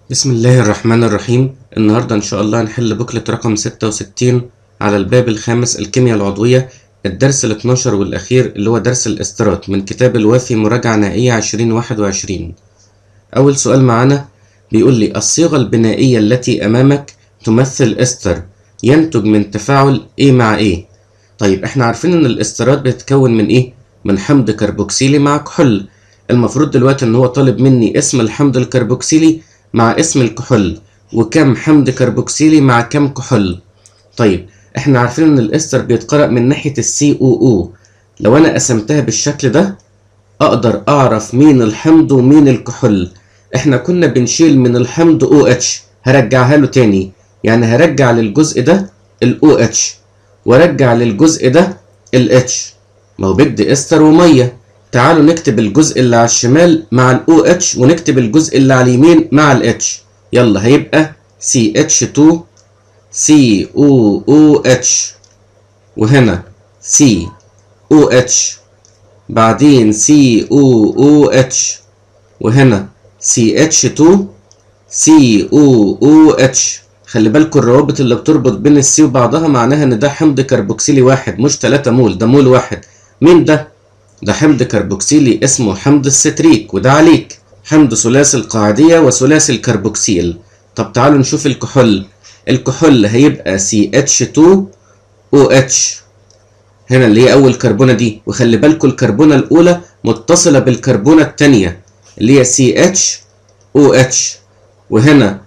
بسم الله الرحمن الرحيم النهاردة إن شاء الله هنحل بوكلت رقم 66 على الباب الخامس الكيمياء العضوية الدرس ال 12 والأخير اللي هو درس الاسترات من كتاب الوافي مراجعة نهائية 2021 أول سؤال معانا بيقول لي الصيغة البنائية التي أمامك تمثل استر ينتج من تفاعل إيه مع إيه طيب إحنا عارفين إن الاسترات بتتكون من إيه؟ من حمض كربوكسيلي مع كحول المفروض دلوقتي إن هو طالب مني اسم الحمض الكربوكسيلي مع اسم الكحول وكم حمض كربوكسيلي مع كم كحول طيب احنا عارفين ان الاستر بيتقرأ من ناحية السي او او لو انا قسمتها بالشكل ده اقدر اعرف مين الحمض ومين الكحول احنا كنا بنشيل من الحمض او اتش هرجعها له تاني يعني هرجع للجزء ده الاو اتش وارجع للجزء ده الاتش ما هو بدي استر وميه تعالوا نكتب الجزء اللي على الشمال مع الاو اتش ونكتب الجزء اللي على اليمين مع الاتش يلا هيبقى سي اتش 2 سي او او اتش وهنا سي او اتش بعدين سي او او اتش وهنا سي اتش 2 سي او او اتش خلي بالكم الروابط اللي بتربط بين السي وبعضها معناها ان ده حمض كربوكسيلي واحد مش 3 مول ده مول واحد مين ده ده حمض كربوكسيلي اسمه حمض الستريك وده عليك حمض ثلاثي القاعدية وثلاثي الكربوكسيل طب تعالوا نشوف الكحول الكحول هيبقى CH2OH هنا اللي هي أول كربونة دي وخلي بالكم الكربونة الأولى متصلة بالكربونة التانية اللي هي CHOH وهنا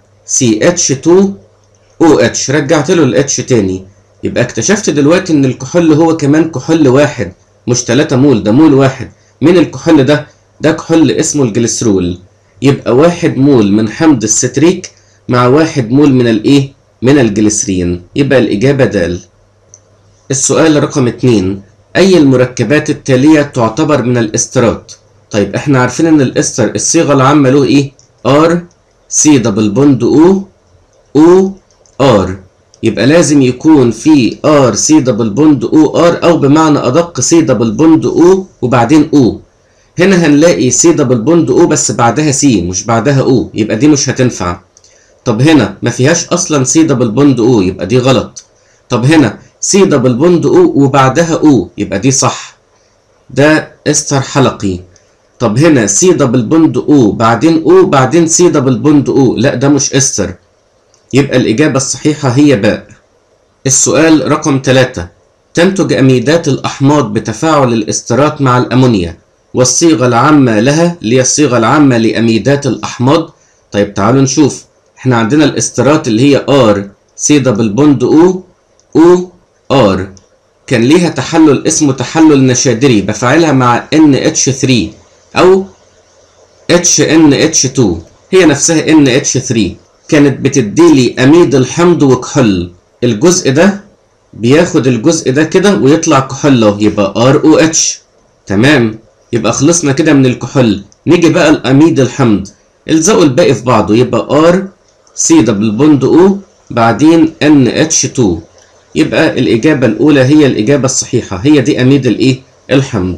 CH2OH رجعت له الاتش تاني يبقى اكتشفت دلوقتي ان الكحول هو كمان كحول واحد مش 3 مول ده مول واحد مين الكحول ده ده كحول اسمه الجليسرول يبقى واحد مول من حمض الستريك مع واحد مول من الايه من الجليسرين يبقى الإجابة د السؤال رقم اتنين أي المركبات التالية تعتبر من الاسترات طيب احنا عارفين ان الاستر الصيغة العامة له ايه R C دبل بوند O O R يبقى لازم يكون في ار سي دبل بوند او ار او بمعنى ادق سي دبل بوند او وبعدين او هنا هنلاقي سي دبل بوند او بس بعدها سي مش بعدها او يبقى دي مش هتنفع طب هنا ما فيهاش اصلا سي دبل بوند او يبقى دي غلط طب هنا سي دبل بوند او وبعدها او يبقى دي صح ده استر حلقي طب هنا سي دبل بوند او بعدين او بعدين سي دبل بوند او لا ده مش استر يبقى الإجابة الصحيحة هي باء. السؤال رقم 3 تنتج أميدات الأحماض بتفاعل الاسترات مع الأمونيا والصيغة العامة لها اللي هي الصيغة العامة لأميدات الأحماض طيب تعالوا نشوف احنا عندنا الاسترات اللي هي R C دبل بوند O O R كان ليها تحلل اسمه تحلل نشادري بفعلها مع NH3 أو HNH2 هي نفسها NH3 كانت بتديلي اميد الحمض وكحول الجزء ده بياخد الجزء ده كده ويطلع كحول اهو يبقى ار او اتش تمام يبقى خلصنا كده من الكحول نيجي بقى الاميد الحمض الزقوا الباقي في بعضه يبقى ار سي دبل بوند او بعدين ان اتش 2 يبقى الاجابه الاولى هي الاجابه الصحيحه هي دي اميد الايه الحمض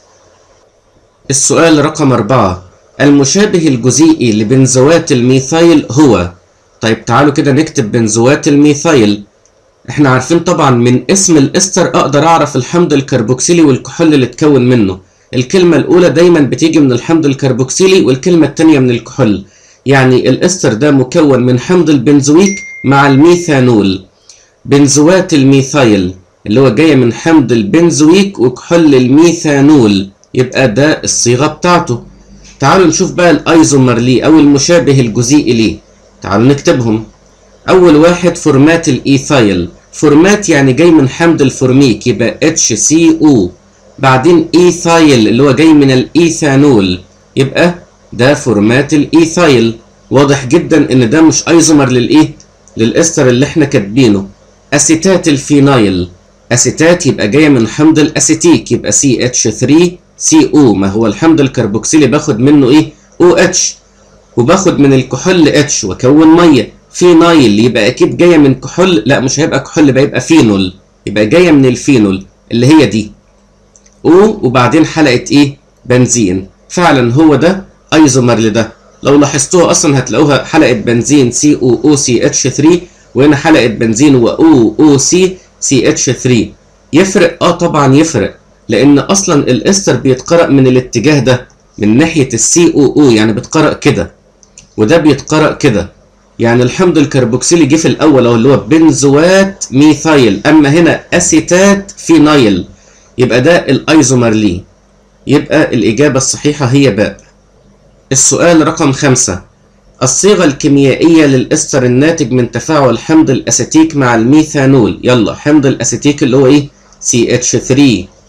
السؤال رقم أربعة المشابه الجزيئي لبنزوات الميثايل هو طيب تعالوا كده نكتب بنزوات الميثايل احنا عارفين طبعا من اسم الاستر اقدر اعرف الحمض الكربوكسيلي والكحول اللي اتكون منه الكلمة الاولى دايما بتيجي من الحمض الكربوكسيلي والكلمة التانية من الكحول يعني الاستر ده مكون من حمض البنزويك مع الميثانول بنزوات الميثايل اللي هو جاية من حمض البنزويك وكحول الميثانول يبقى ده الصيغة بتاعته تعالوا نشوف بقى الايزومر ليه او المشابه الجزيئي ليه تعالوا نكتبهم اول واحد فورمات الايثايل فورمات يعني جاي من حمض الفورميك يبقى اتش سي او بعدين ايثايل اللي هو جاي من الايثانول يبقى ده فورمات الايثايل واضح جدا ان ده مش ايزومر للايه للاستر اللي احنا كاتبينه اسيتات الفينايل اسيتات يبقى جايه من حمض الاسيتيك يبقى سي اتش 3 سي او ما هو الحمض الكربوكسيلي باخد منه ايه او اتش وباخد من الكحول اتش واكون ميه فينايل يبقى اكيد جايه من كحول لا مش هيبقى كحول يبقى يبقى فينول يبقى جايه من الفينول اللي هي دي او وبعدين حلقه ايه بنزين فعلا هو ده ايزومر لده لو لاحظتوها اصلا هتلاقوها حلقه بنزين سي او او سي اتش 3 وهنا حلقه بنزين و او او سي سي اتش 3 يفرق اه طبعا يفرق لان اصلا الاستر بيتقرأ من الاتجاه ده من ناحيه السي او او يعني بيتقرأ كده وده بيتقرأ كده يعني الحمض الكربوكسيلي جه في الاول اهو اللي هو بنزوات ميثايل اما هنا اسيتات فينايل يبقى ده الايزومر ليه يبقى الاجابه الصحيحه هي باء السؤال رقم خمسة الصيغة الكيميائية للإستر الناتج من تفاعل حمض الأسيتيك مع الميثانول يلا حمض الأسيتيك اللي هو إيه CH3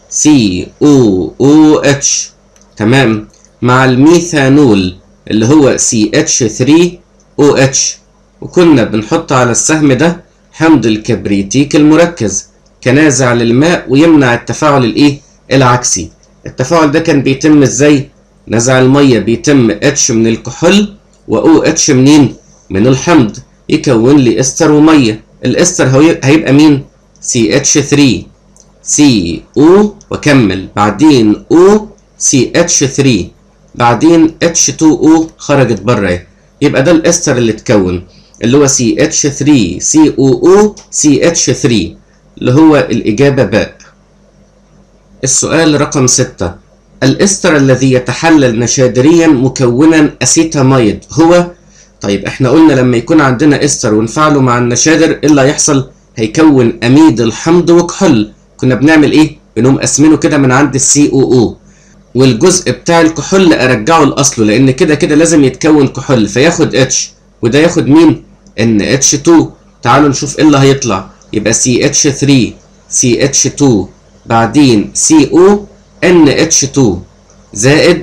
COOH تمام مع الميثانول اللي هو CH3OH وكنا بنحط على السهم ده حمض الكبريتيك المركز كنازع للماء ويمنع التفاعل الايه العكسي التفاعل ده كان بيتم ازاي نزع الميه بيتم اتش من الكحول و او اتش منين من الحمض يكون لي استر وميه الاستر هيبقى مين سي اتش 3 سي او وكمل بعدين او سي اتش 3 بعدين اتش 2 او خرجت بره يبقى ده الاستر اللي اتكون اللي هو سي اتش 3 سي او او سي اتش 3 اللي هو الاجابه باء السؤال رقم 6 الاستر الذي يتحلل نشادريا مكونا اسيتاميد هو طيب احنا قلنا لما يكون عندنا استر ونفعله مع النشادر ايه اللي هيحصل هيكون اميد الحمض وكحول كنا بنعمل ايه بنقوم قاسمينه كده من عند السي او او والجزء بتاع الكحول ارجعه لاصله لان كده كده لازم يتكون كحول فياخد اتش وده ياخد مين ان اتش 2 تعالوا نشوف ايه اللي هيطلع يبقى سي اتش 3 سي اتش 2 بعدين سي او NH2 زائد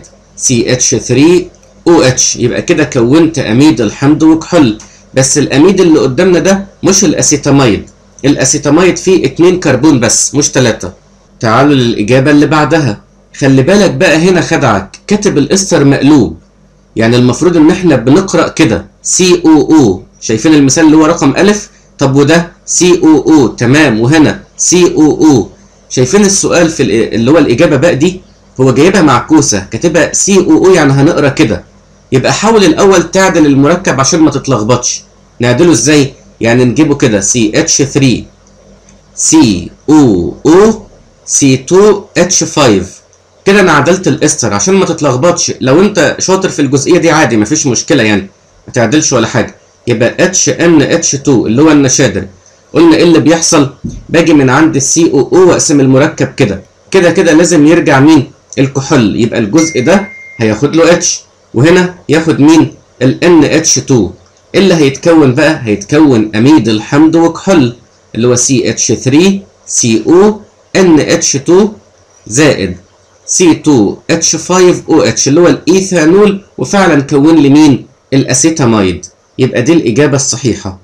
CH3OH يبقى كده كونت أميد الحمض وكحول بس الأميد اللي قدامنا ده مش الأسيتاميد الأسيتاميد فيه اتنين كربون بس مش تلاتة تعالوا للإجابة اللي بعدها خلي بالك بقى هنا خدعك كاتب الإستر مقلوب يعني المفروض إن إحنا بنقرأ كده COO شايفين المثال اللي هو رقم ألف طب وده COO تمام وهنا COO شايفين السؤال في اللي هو الاجابه بقى دي هو جايبها معكوسه كاتبها سي او او يعني هنقرا كده يبقى حاول الاول تعدل المركب عشان ما تتلخبطش نعدله ازاي يعني نجيبه كده سي اتش 3 سي او او سي 2 اتش 5 كده انا عدلت الاستر عشان ما تتلخبطش لو انت شاطر في الجزئيه دي عادي مفيش مشكله يعني ما تعدلش ولا حاجه يبقى اتش ان اتش 2 اللي هو النشادر قلنا ايه اللي بيحصل باجي من عند السي او او واقسم المركب كده كده كده لازم يرجع مين الكحول يبقى الجزء ده هياخد له اتش وهنا ياخد مين ال NH2 اللي هيتكون بقى هيتكون اميد الحمض وكحول اللي هو CH3CO NH2 زائد C2H5OH اللي هو الايثانول وفعلا كون لي مين الاسيتاميد يبقى دي الاجابه الصحيحه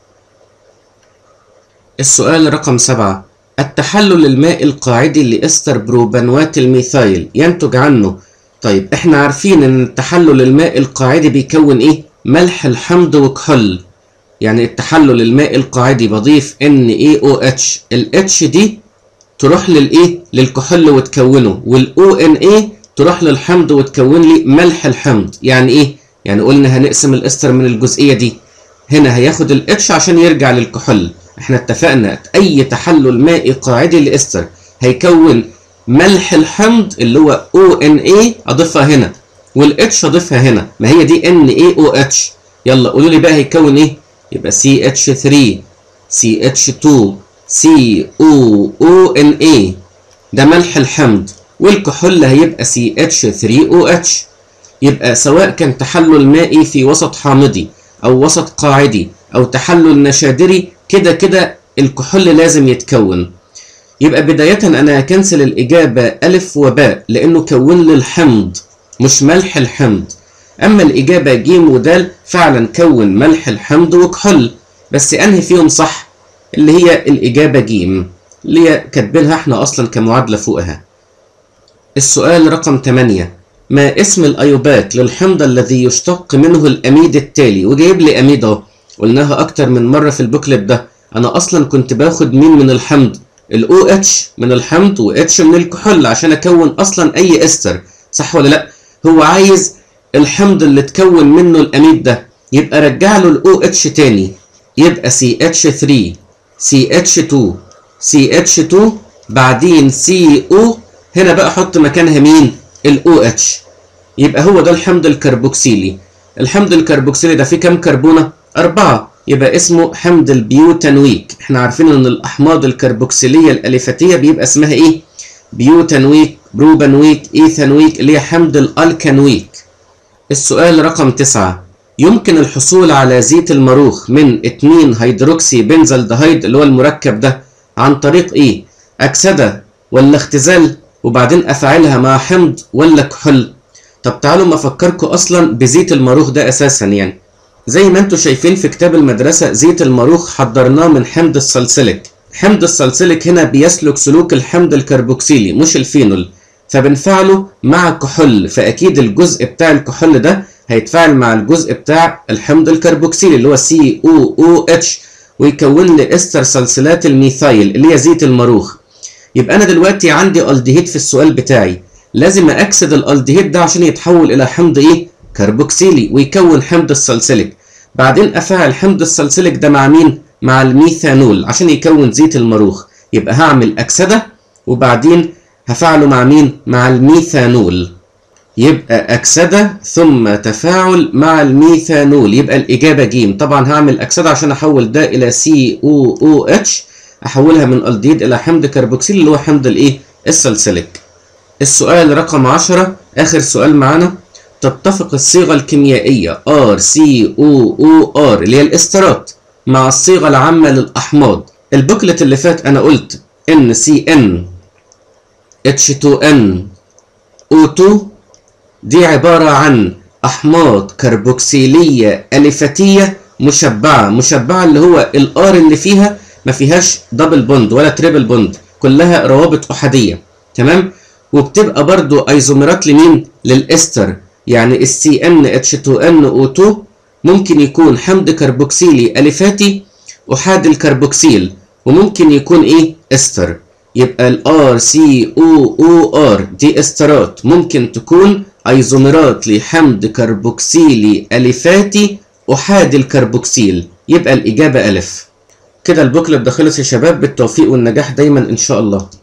السؤال رقم سبعة التحلل المائي القاعدي لإستر بروبانوات الميثايل ينتج عنه طيب احنا عارفين ان التحلل المائي القاعدي بيكون ايه ملح الحمض وكحول يعني التحلل المائي القاعدي بضيف NaOH ال H دي تروح للايه للكحول وتكونه وال ONA تروح للحمض وتكون لي ملح الحمض يعني ايه يعني قلنا هنقسم الاستر من الجزئيه دي هنا هياخد ال H عشان يرجع للكحول احنا اتفقنا اي تحلل مائي قاعدي لاستر هيكون ملح الحمض اللي هو ONA اضيفها هنا والاتش اضيفها هنا ما هي دي NaOH يلا قولوا لي بقى هيكون ايه يبقى CH3 CH2 COONA ده ملح الحمض والكحول هيبقى CH3OH يبقى سواء كان تحلل مائي في وسط حامضي او وسط قاعدي او تحلل نشادري كده كده الكحول لازم يتكون يبقى بداية أنا هكنسل الإجابة ألف وباء لأنه كون لي الحمض مش ملح الحمض أما الإجابة جيم ودال فعلا كون ملح الحمض وكحول بس أنهي فيهم صح اللي هي الإجابة جيم اللي هي كاتبينها احنا أصلا كمعادلة فوقها السؤال رقم 8 ما اسم الأيوبات للحمض الذي يشتق منه الأميد التالي وجايب لي أميد أهو قلناها أكتر من مرة في البوكلت ده أنا أصلا كنت باخد مين من الحمض ال OH من الحمض و H من الكحول عشان أكون أصلا أي إستر صح ولا لأ؟ هو عايز الحمض اللي اتكون منه الاميد ده يبقى رجع له الاو اتش تاني يبقى سي اتش 3 سي اتش 2 سي اتش 2 بعدين سي او هنا بقى احط مكانها مين الاو اتش يبقى هو ده الحمض الكربوكسيلي الحمض الكربوكسيلي ده فيه كام كربونه أربعة يبقى اسمه حمض البيوتانويك احنا عارفين ان الاحماض الكربوكسيليه الاليفاتيه بيبقى اسمها ايه بيوتانويك بروبانويك ايثانويك اللي هي حمض الالكانويك السؤال رقم تسعة يمكن الحصول على زيت الماروخ من 2 هيدروكسي بنزالدهيد اللي هو المركب ده عن طريق ايه اكسده ولا اختزال وبعدين افعلها مع حمض ولا كحول طب تعالوا ما افكركم اصلا بزيت الماروخ ده اساسا يعني زي ما انتم شايفين في كتاب المدرسة زيت الماروخ حضرناه من حمض السلسلك حمض السلسلك هنا بيسلك سلوك الحمض الكربوكسيلي مش الفينول فبنفعله مع كحول فاكيد الجزء بتاع الكحول ده هيتفاعل مع الجزء بتاع الحمض الكربوكسيلي اللي هو سي او او اتش ويكون لي استر سلسلات الميثايل اللي هي زيت الماروخ يبقى انا دلوقتي عندي الدهيد في السؤال بتاعي لازم اكسد الالدهيد ده عشان يتحول الى حمض ايه كربوكسيلي ويكون حمض السلسلك بعدين افعل حمض السلسلك ده مع مين مع الميثانول عشان يكون زيت الماروخ يبقى هعمل اكسده وبعدين هفعله مع مين مع الميثانول يبقى أكسدة ثم تفاعل مع الميثانول يبقى الإجابة ج طبعا هعمل أكسدة عشان أحول ده إلى COOH أحولها من ألديد إلى حمض كربوكسيل اللي هو حمض الإيه السلسلك السؤال رقم 10 آخر سؤال معانا تتفق الصيغة الكيميائية RCOOR اللي هي الاسترات مع الصيغة العامة للأحماض البوكلت اللي فات أنا قلت NCN H2N O2 دي عبارة عن أحماض كربوكسيلية أليفاتية مشبعة مشبعة اللي هو الآر اللي فيها ما فيهاش دبل بوند ولا تريبل بوند كلها روابط أحادية تمام وبتبقى برضو ايزوميرات لمين للاستر يعني السي ان اتش 2 ان او 2 ممكن يكون حمض كربوكسيلي اليفاتي احاد الكربوكسيل وممكن يكون ايه استر يبقى الار سي او او ار دي استرات ممكن تكون ايزوميرات لحمض كربوكسيلي اليفاتي احاد الكربوكسيل يبقى الاجابه الف كده البوكلت ده خلص يا شباب بالتوفيق والنجاح دايما ان شاء الله